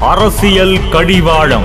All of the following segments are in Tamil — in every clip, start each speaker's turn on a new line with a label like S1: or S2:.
S1: அரசியல் கடிவாளம்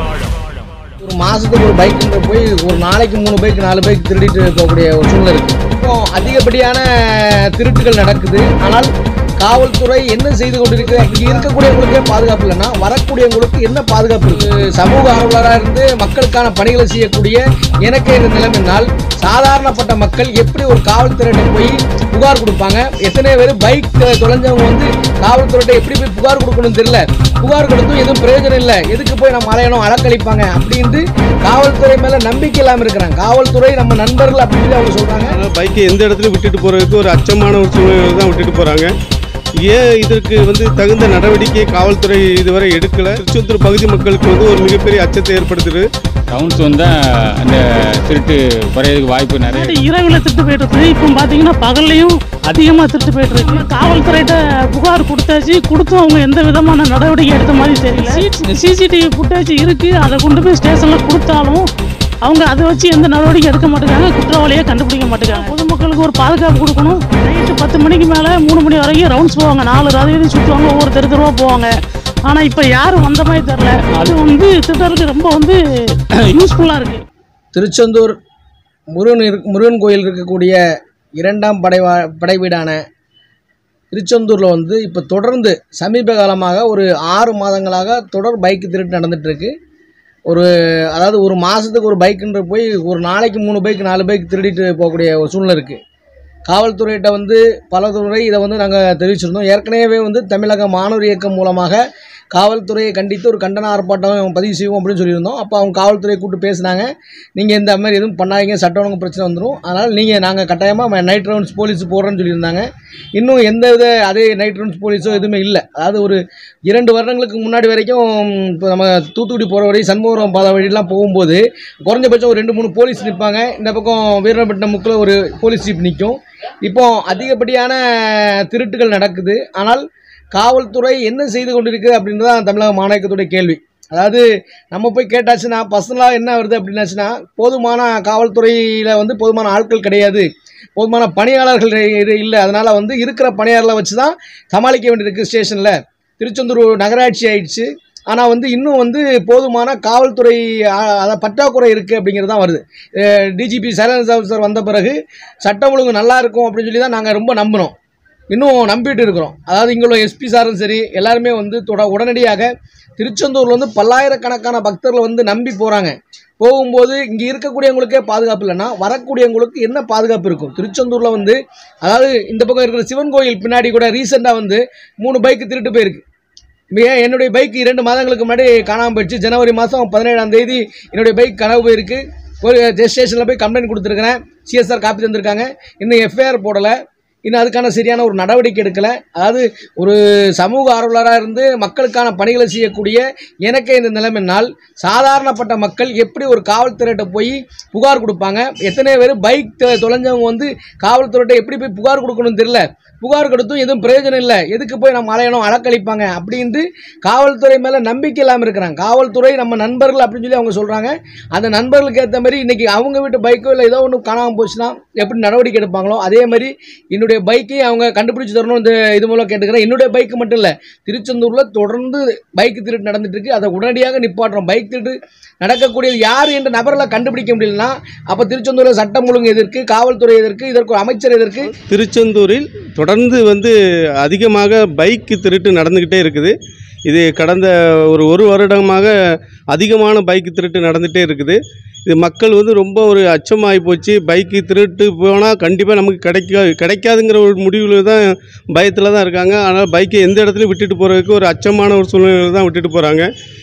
S2: ஒரு மாசத்துக்கு ஒரு பைக்குன்ற போய் ஒரு நாளைக்கு மூணு பைக் நாலு பைக் திருடிட்டு போகக்கூடிய ஒரு சூழ்நிலை இருக்கு இப்போ அதிகப்படியான திருட்டுகள் நடக்குது ஆனால் காவல்துறை என்ன செய்து கொண்டிருக்கு அப்படி இருக்கக்கூடியவங்களுக்கே பாதுகாப்பு இல்லைன்னா வரக்கூடியவங்களுக்கு என்ன பாதுகாப்பு இருக்கு சமூக ஆர்வலராக இருந்து மக்களுக்கான பணிகளை செய்யக்கூடிய எனக்கே இந்த நிலைமைனால் சாதாரணப்பட்ட மக்கள் எப்படி ஒரு காவல்துறையிட்ட போய் புகார் கொடுப்பாங்க எத்தனை பேர் பைக் தொலைஞ்சவங்க வந்து காவல்துறையிட்ட எப்படி போய் புகார் கொடுக்கணும்னு தெரியல புகார் கொடுத்தும் எதுவும் பிரயோஜனம் இல்லை எதுக்கு போய் நம்ம அலையணும் அலக்களிப்பாங்க அப்படின்ட்டு காவல்துறை மேல நம்பிக்கை இல்லாம இருக்கிறாங்க காவல்துறை நம்ம நண்பர்கள் அப்படின்னு சொல்லி அவங்க சொல்றாங்க
S3: ஆனால் பைக்கை எந்த இடத்துல விட்டுட்டு போகிறதுக்கு ஒரு அச்சமான ஒரு சூழ்நிலை தான் விட்டுட்டு போகிறாங்க ஏன் இதற்கு வந்து தகுந்த நடவடிக்கை காவல்துறை இதுவரை எடுக்கல திருச்செந்தூர் பகுதி மக்களுக்கு வந்து ஒரு மிகப்பெரிய அச்சத்தை ஏற்படுத்துது
S4: டவுன்ஸ் வந்தால் அந்த திருட்டு குறையிறதுக்கு வாய்ப்பு நிறைய
S5: முன்னாடி இரவில் திருட்டு போயிட்டு இருக்கு இப்போ பார்த்தீங்கன்னா பகல்லையும் அதிகமாக திருட்டு போயிட்டு இருக்கு காவல்துறையிட்ட புகார் கொடுத்தாச்சு கொடுத்தும் அவங்க எந்த விதமான நடவடிக்கை எடுத்த மாதிரி தெரியல சிசிடிவி ஃபுட்டேஜ் இருக்கு அதை கொண்டு போய் ஸ்டேஷனில் கொடுத்தாலும் அவங்க அதை வச்சு எந்த நடவடிக்கை எடுக்க மாட்டேங்காங்க குற்றவாளியை கண்டுபிடிக்க மாட்டேங்காங்க பொதுமக்களுக்கு ஒரு பாதுகாப்பு கொடுக்கணும் நைட்டு பத்து மணிக்கு மேலே மூணு மணி வரைக்கும் ரவுண்ட்ஸ் போவாங்க நாலு ரதையும் சுற்றுவாங்க ஒவ்வொரு தெரு தெருவாக போவாங்க ஆனால் இப்போ யாரும் வந்த மாதிரி தெரில அது வந்து திட்டருக்கு ரொம்ப வந்து யூஸ்ஃபுல்லாக இருக்குது
S2: திருச்செந்தூர் முருகன் இருக்கு முருகன் கோயில் இருக்கக்கூடிய இரண்டாம் படை படை வீடான திருச்செந்தூரில் வந்து இப்போ தொடர்ந்து சமீப காலமாக ஒரு ஆறு மாதங்களாக தொடர் பைக் திருட்டு நடந்துட்டு இருக்கு ஒரு அதாவது ஒரு மாதத்துக்கு ஒரு பைக்குன்ற போய் ஒரு நாளைக்கு மூணு பைக் நாலு பைக் திருடிட்டு போகக்கூடிய ஒரு சூழ்நிலை இருக்குது காவல்துறையிட்ட வந்து பல துறை இதை வந்து நாங்கள் தெரிவிச்சிருந்தோம் ஏற்கனவே வந்து தமிழக மாணவர் இயக்கம் மூலமாக காவல்துறையை கண்டித்து ஒரு கண்டன ஆர்ப்பாட்டம் பதிவு செய்வோம் அப்படின்னு சொல்லியிருந்தோம் அப்போ அவங்க காவல்துறையை கூப்பிட்டு பேசினாங்க நீங்கள் இந்த மாதிரி எதுவும் பண்ணாதீங்க சட்ட ஒழுங்கு பிரச்சனை வந்துடும் அதனால் நீங்கள் நாங்கள் கட்டாயமாக நைட் ரவுண்ட்ஸ் போலீஸ் போடுறோன்னு சொல்லியிருந்தாங்க இன்னும் எந்த வித அதே நைட் ரவுண்ட்ஸ் போலீஸோ எதுவுமே இல்லை அதாவது ஒரு இரண்டு வருடங்களுக்கு முன்னாடி வரைக்கும் இப்போ நம்ம தூத்துக்குடி போகிற வழி சண்முகம் பாதை வழியெல்லாம் போகும்போது குறைஞ்சபட்சம் ஒரு ரெண்டு மூணு போலீஸ் நிற்பாங்க இந்த பக்கம் வீரப்பட்டினம் முக்கில் ஒரு போலீஸ் ஜீப் நிற்கும் இப்போ அதிகப்படியான திருட்டுகள் நடக்குது ஆனால் காவல்துறை என்ன செய்து கொண்டிருக்கு அப்படின்றது தான் தமிழக மாநிலத்துடைய கேள்வி அதாவது நம்ம போய் கேட்டாச்சுன்னா பர்சனலாக என்ன வருது அப்படின்னாச்சுன்னா போதுமான காவல்துறையில் வந்து போதுமான ஆட்கள் கிடையாது போதுமான பணியாளர்கள் இது இல்லை அதனால் வந்து இருக்கிற பணியாளர்களை வச்சு தான் சமாளிக்க வேண்டியிருக்கு ஸ்டேஷனில் திருச்செந்தூர் நகராட்சி ஆயிடுச்சு ஆனால் வந்து இன்னும் வந்து போதுமான காவல்துறை அ- அத பற்றாக்குறை இருக்குது அப்படிங்கிறது தான் வருது டிஜிபி சைலன்ஸ் ஆஃபீஸர் வந்த பிறகு சட்டம் ஒழுங்கு நல்லா இருக்கும் அப்படின்னு சொல்லி தான் நாங்கள் ரொம்ப நம்பினோம் இன்னும் நம்பிட்டு இருக்கிறோம் அதாவது இங்கே உள்ள எஸ்பி சாரும் சரி எல்லாருமே வந்து தொட உடனடியாக திருச்செந்தூரில் வந்து பல்லாயிரக்கணக்கான பக்தர்கள் வந்து நம்பி போகிறாங்க போகும்போது இங்கே இருக்கக்கூடியவங்களுக்கே பாதுகாப்பு இல்லைன்னா வரக்கூடியவங்களுக்கு என்ன பாதுகாப்பு இருக்கும் திருச்செந்தூரில் வந்து அதாவது இந்த பக்கம் இருக்கிற சிவன் கோயில் பின்னாடி கூட ரீசெண்டாக வந்து மூணு பைக்கு திருட்டு போயிருக்கு ஏன் என்னுடைய பைக் இரண்டு மாதங்களுக்கு முன்னாடி காணாமல் போயிடுச்சு ஜனவரி மாதம் பதினேழாம் தேதி என்னுடைய பைக் கனவு போயிருக்கு ஒரு ஸ்டேஷனில் போய் கம்ப்ளைண்ட் கொடுத்துருக்கிறேன் சிஎஸ்ஆர் காப்பி தந்திருக்காங்க இன்னும் எஃப்ஐஆர் போடலை இன்னும் அதுக்கான சரியான ஒரு நடவடிக்கை எடுக்கலை அதாவது ஒரு சமூக ஆர்வலராக இருந்து மக்களுக்கான பணிகளை செய்யக்கூடிய எனக்கே இந்த நிலைமைனால் சாதாரணப்பட்ட மக்கள் எப்படி ஒரு காவல்துறையிட்ட போய் புகார் கொடுப்பாங்க எத்தனை பேர் பைக் தொ- தொலைஞ்சவங்க வந்து காவல்துறையிட்ட எப்படி போய் புகார் கொடுக்கணும்னு தெரியல புகார் கொடுத்தும் எதுவும் பிரயோஜனம் இல்லை எதுக்கு போய் நம்ம அலையணும் அலக்களிப்பாங்க அப்படின்ட்டு காவல்துறை மேலே நம்பிக்கை இல்லாமல் இருக்கிறாங்க காவல்துறை நம்ம நண்பர்கள் அப்படின்னு சொல்லி அவங்க சொல்கிறாங்க அந்த நண்பர்களுக்கு ஏற்ற மாதிரி இன்றைக்கி அவங்க வீட்டு பைக்கோ இல்லை ஏதோ ஒன்று காணாமல் போச்சுன்னா எப்படி நடவடிக்கை எடுப்பாங்களோ அதே மாதிரி என்னுடைய பைக்கையும் அவங்க கண்டுபிடிச்சு தரணும் இந்த இது மூலம் கேட்டுக்கிறேன் என்னுடைய பைக்கு மட்டும் இல்லை திருச்செந்தூரில் தொடர்ந்து பைக் திருட்டு நடந்துட்டு இருக்கு அதை உடனடியாக நிப்பாட்டுறோம் பைக் திருட்டு நடக்கக்கூடியது யார் என்ற நபர்களை கண்டுபிடிக்க முடியலன்னா அப்போ திருச்செந்தூரில் சட்டம் ஒழுங்கு எதற்கு காவல்துறை எதற்கு இதற்கு ஒரு அமைச்சர் எதற்கு
S3: திருச்செந்தூரில் தொடர்ந்து வந்து அதிகமாக பைக் திருட்டு நடந்துக்கிட்டே இருக்குது இது கடந்த ஒரு ஒரு வருடமாக அதிகமான பைக் திருட்டு நடந்துகிட்டே இருக்குது இது மக்கள் வந்து ரொம்ப ஒரு அச்சமாகி போச்சு பைக்கு திருட்டு போனால் கண்டிப்பாக நமக்கு கிடைக்க கிடைக்காதுங்கிற ஒரு முடிவில் தான் பயத்தில் தான் இருக்காங்க ஆனால் பைக்கை எந்த இடத்துலையும் விட்டுட்டு போகிறதுக்கு ஒரு அச்சமான ஒரு சூழ்நிலை தான் விட்டுட்டு போகிறாங்க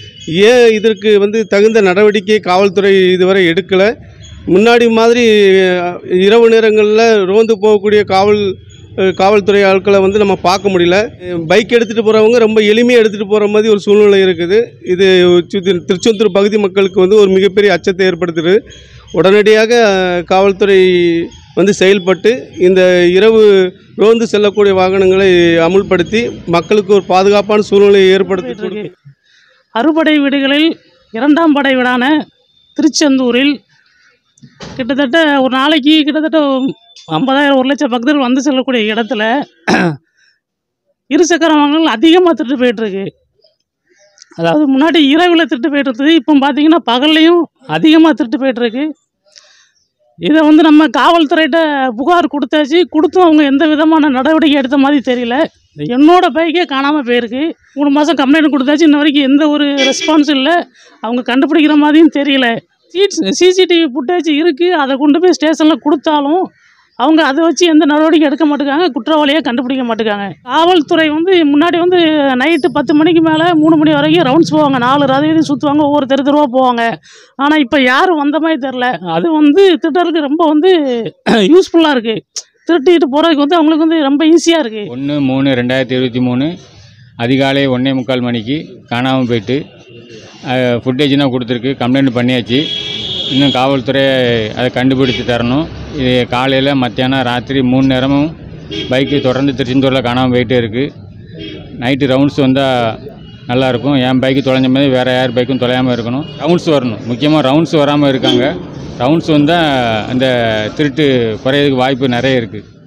S3: ஏன் இதற்கு வந்து தகுந்த நடவடிக்கை காவல்துறை இதுவரை எடுக்கலை முன்னாடி மாதிரி அஹ், இரவு நேரங்களில் ரோந்து போகக்கூடிய காவல் அஹ், காவல்துறை ஆட்களை வந்து நம்ம பார்க்க முடியல பைக் எடுத்துகிட்டு போகிறவங்க ரொம்ப எளிமையாக எடுத்துகிட்டு போகிற மாதிரி ஒரு சூழ்நிலை இருக்குது இது சுத்தி- திருச்செந்தூர் பகுதி மக்களுக்கு வந்து ஒரு மிகப்பெரிய அச்சத்தை ஏற்படுத்துது உடனடியாக அஹ், காவல்துறை வந்து செயல்பட்டு இந்த இரவு ரோந்து செல்லக்கூடிய வாகனங்களை அமுல்படுத்தி மக்களுக்கு ஒரு பாதுகாப்பான சூழ்நிலையை ஏற்படுத்தி
S5: போயிட்டு இருக்கு. அறுபடை வீடுகளில் இரண்டாம் படை வீடான திருச்செந்தூரில் கிட்டத்தட்ட ஒரு நாளைக்கு கிட்டத்தட்ட ஐம்பதாயிரம் ஒரு லட்சம் பக்தர்கள் வந்து செல்லக்கூடிய இடத்துல இருசக்கர வாகனங்கள் அதிகமாக திருட்டு போயிட்டுருக்கு அதாவது முன்னாடி இரவில் திருட்டு போயிட்டு இருந்தது இப்போ பார்த்தீங்கன்னா பகல்லையும் அதிகமாக திருட்டு போயிட்டு இருக்கு இதை வந்து நம்ம காவல்துறையிட்ட புகார் கொடுத்தாச்சு கொடுத்தும் அவங்க எந்த விதமான நடவடிக்கை எடுத்த மாதிரி தெரியல என்னோட பைக்கே காணாமல் போயிருக்கு மூணு மாதம் கம்ப்ளைண்ட் கொடுத்தாச்சு இன்ன வரைக்கும் எந்த ஒரு ரெஸ்பான்ஸ் இல்லை அவங்க கண்டுபிடிக்கிற மாதிரியும் தெரியல சிசிடிவி ஃபுட்டேஜ் இருக்குது அதை கொண்டு போய் ஸ்டேஷனில் கொடுத்தாலும் அவங்க அதை வச்சு எந்த நடவடிக்கை எடுக்க மாட்டேங்காங்க குற்றவாளியை கண்டுபிடிக்க மாட்டேங்காங்க காவல்துறை வந்து முன்னாடி வந்து நைட்டு பத்து மணிக்கு மேலே மூணு மணி வரைக்கும் ரவுண்ட்ஸ் போவாங்க நாலு ரதையும் சுற்றுவாங்க ஒவ்வொரு தெரு தெருவாக போவாங்க ஆனால் இப்போ யாரும் வந்த மாதிரி தெரில அது வந்து திருடருக்கு ரொம்ப வந்து யூஸ்ஃபுல்லாக இருக்குது திருட்டிட்டு போகிறதுக்கு வந்து அவங்களுக்கு வந்து ரொம்ப ஈஸியாக இருக்குது
S4: ஒன்று மூணு ரெண்டாயிரத்தி இருபத்தி மூணு அதிகாலை ஒன்றே முக்கால் மணிக்கு காணாமல் போயிட்டு ஃபுட்டேஜ்னா கொடுத்துருக்கு கம்ப்ளைண்ட் பண்ணியாச்சு இன்னும் காவல்துறை அதை கண்டுபிடிச்சு தரணும் இது காலையில் மத்தியானம் ராத்திரி மூணு நேரமும் பைக்கு தொடர்ந்து திருச்செந்தூரில் காணாமல் போயிட்டே இருக்குது நைட்டு ரவுண்ட்ஸ் வந்தால் நல்லாயிருக்கும் என் பைக்கு தொலைஞ்ச மாதிரி வேறு யார் பைக்கும் தொலையாமல் இருக்கணும் ரவுண்ட்ஸ் வரணும் முக்கியமாக ரவுண்ட்ஸ் வராமல் இருக்காங்க ரவுண்ட்ஸ் வந்தால் அந்த திருட்டு குறையிறதுக்கு வாய்ப்பு நிறைய இருக்குது